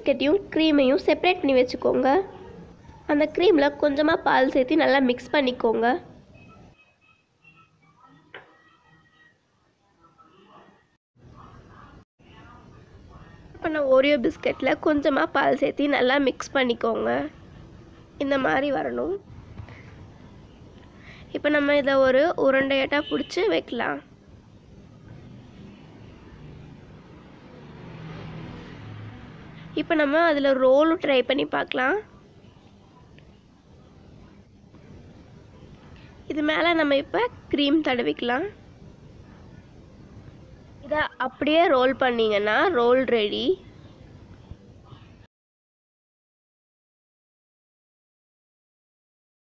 பிஸ்கட்டையும் க்ரீமையும் separate பண்ணி வச்சுக்கோங்க அந்த க்ரீமில் கொஞ்சமாக பால் சேர்த்து நல்லா மிக்ஸ் பண்ணிக்கோங்க இப்போ நான் ஓரியோ பிஸ்கட்டில் கொஞ்சமாக பால் சேர்த்து நல்லா மிக்ஸ் பண்ணிக்கோங்க இந்த மாதிரி வரணும் இப்போ நம்ம இதை ஒரு உருண்டையாட்டாக பிடிச்சி வைக்கலாம் இப்போ நம்ம அதில் ரோலும் ட்ரை பண்ணி பார்க்கலாம் இது மேலே நம்ம இப்போ க்ரீம் தடவிக்கலாம் இதை அப்படியே ரோல் பண்ணிங்கன்னா ரோல் ரெடி